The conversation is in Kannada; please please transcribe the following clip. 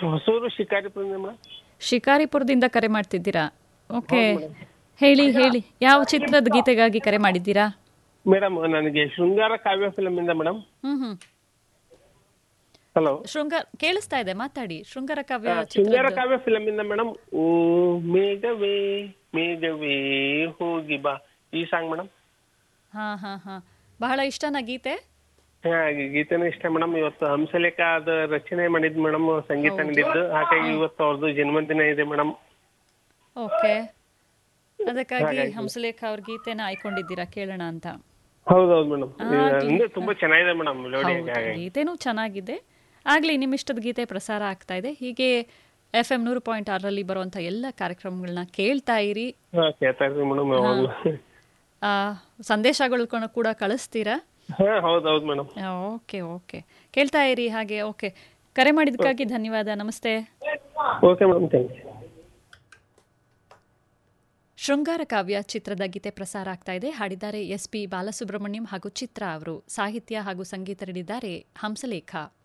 ಹೊಸೂರು ಶಿಕಾರಿಪುರದಿಂದ ಮೇಡಮ್ ಶಿಕಾರಿಪುರದಿಂದ ಕರೆ ಮಾಡ್ತಿದ್ದೀರಾ ಓಕೆ ಹೇಳಿ ಹೇಳಿ ಯಾವ ಚಿತ್ರದ ಗೀತೆಗಾಗಿ ಕರೆ ಮಾಡಿದ್ದೀರಾ ಮೇಡಮ್ ನನಗೆ ಶೃಂಗಾರ ಕಾವ್ಯ ಫಿಲಮ್ ಇಂದ madam hmm hmm hello Shringara ಕೇಳಿಸ್ತಾ ಇದೆ ಮಾತಾಡಿ ಶೃಂಗಾರ ಕಾವ್ಯ ಶೃಂಗಾರ ಚಿತ್ರದ ಕಾವ್ಯ ಫಿಲಮ್ ಇಂದ ಮೇಡಮ್ ಓ ಮೇಘವೇ ಮೇಘವೇ ಹೋಗಿ ಬಾ ಈ ಸಾಂಗ್ ಮೇಡಮ್ ಹಾ ಹಾ ಹಾ ಬಹಳ ಇಷ್ಟನಾ ಗೀತೆ ಹಾ ಗೀತೆನೂ ಇಷ್ಟ ಮೇಡಮ್ ಇವತ್ತು ಹಂಸಲೇಖ ಅದ ರಚನೆ ಮಾಡಿದ್ ಮೇಡಮ್ ಸಂಗೀತ ನೀಡಿದ್ದು ಹಾಗಾಗಿ ಇವತ್ತು ಅವ್ರದ್ದು ಜನ್ಮದಿನ ಇದೆ ಮೇಡಮ್ ಓಕೆ ಅದಕ್ಕಾಗಿ ಹಂಸಲೇಖ ಅವ್ರ ಗೀತೆನ ಆಯ್ಕೊಂಡಿದ್ದೀರಾ ಕೇಳೋಣ ಅಂತ ಹೌದೌದು ಮೇಡಮ್ ಅಂದ್ರೆ ತುಂಬಾ ಚೆನ್ನಾಗಿದೆ ಮೇಡಮ್ ಮೆಲೋಡಿ ಹೌದು ಗೀತೆನೂ ಚೆನ್ನಾಗಿದೆ ಆಗ್ಲಿ ನಿಮ್ಮಿಷ್ಟದ ಗೀತೆ ಪ್ರಸಾರ ಆಗ್ತಾ ಇದೆ ಹೀಗೆ ಎಫ್ ಎಂ ನೂರು ಪಾಯಿಂಟ್ ಆರರಲ್ಲಿ ಬರುವಂಥ ಎಲ್ಲ ಕಾರ್ಯಕ್ರಮಗಳನ್ನ ಕೇಳ್ತಾ ಇರಿ ಹಾ ಕೇಳ್ತಾ ಇರ್ತೀವಿ ಮೇಡಮ್ ಯಾವಾಗ್ಲೂ ಆ, ಸಂದೇಶಗಳು ಕೂಡ- ಕೂಡ ಕಳಿಸ್ತೀರಾ ಹಾ ಹೌದೌದು ಮೇಡಮ್ ಓಕೆ ಓಕೆ ಕೇಳ್ತಾ ಇರಿ ಹಾಗೆ ಓಕೆ ಕರೆ ಮಾಡಿದ್ದಕ್ಕಾಗಿ ಧನ್ಯವಾದ ನಮಸ್ತೆ ಓಕೆ ಮೇಡಮ್ ಥ್ಯಾಂಕ್ ಯು ಶೃಂಗಾರ ಕಾವ್ಯ ಚಿತ್ರದ ಗೀತೆ ಪ್ರಸಾರ ಆಗ್ತಾ ಇದೆ ಹಾಡಿದ್ದಾರೆ ಎಸ್ ಪಿ ಬಾಲಸುಬ್ರಹ್ಮಣ್ಯಂ ಹಾಗೂ ಚಿತ್ರ ಅವರು ಸಾಹಿತ್ಯ ಹಾಗೂ ಸಂಗೀತ ನೀಡಿದ್ದಾರೆ ಹಂಸಲೇಖ